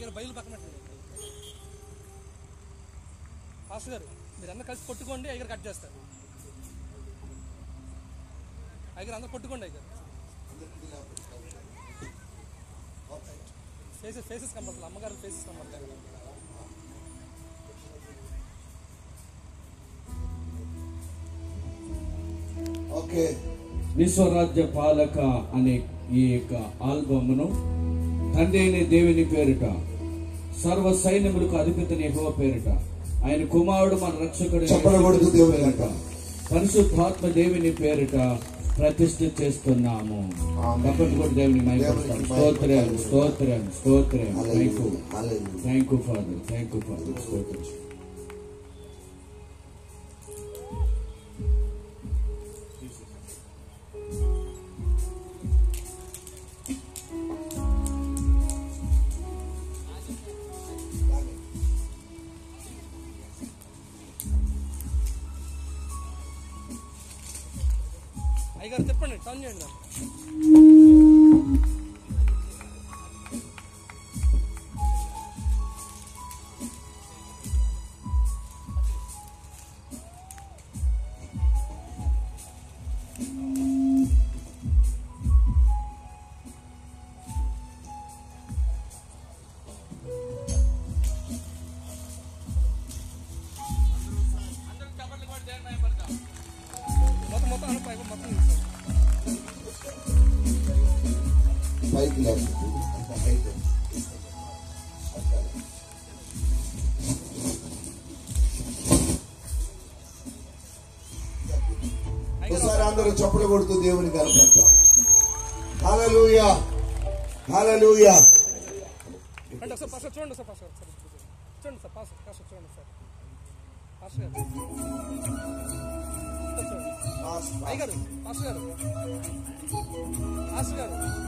అయ్యారు బయలు పక్కన పెట్టండి పాస్టర్ గారు మీరు అందరు కలిసి కొట్టుకోండి అయ్యారు కట్ చేస్తారు అయ్యారు అందరు కొట్టుకోండి అయ్యారు ఫేసెస్ ఫేసెస్ కనబడతాయి అమ్మగారు ఫేసెస్ కనబడతాయి ఓకే విశ్వరాజ్య పాలక అనే ఈ యొక్క ఆల్బమ్ను తండ్రి అయిన దేవుని పేరిట సర్వ సైన్యములకు అధిపతిని యెహోవా పేరిట ఆయన కుమారుడు మన రక్షకుడు చప్పట్లు కొడుతూ దేవుని పేరిట పరిశుద్ధాత్మ దేవుని పేరిట ప్రతిష్ఠ చేస్తున్నాము ఆమేన్. తప్పటి కూడా దేవుని మైపడతాం దేవునికి స్తోత్రం మహిమ స్తోత్రం స్తోత్రం thank you hallelujah hallelujah thank you father thank you father స్తోత్రం అయ్యగారు తిప్పండి టర్న్ చేయండి దాన్ని. మొత్తం మొత్తం అను పైకి మొత్తం తీసుకోండి. పైకి లేదు అంత హైట్ ఒకసారి అందరూ చప్పలు కొడుతూ దేవుని కనపడతాం హల్లెలూయా హల్లెలూయా అంటే ఒకసారి పాస్ చూడండి సార్ పాస్ ఒకసారి చూడండి సార్ పాస్ పాస్ చూడండి సార్ పాస్ గారు ఒకసారి చూడండి. అయ్యగారు పాస్ గారు పాస్ గారు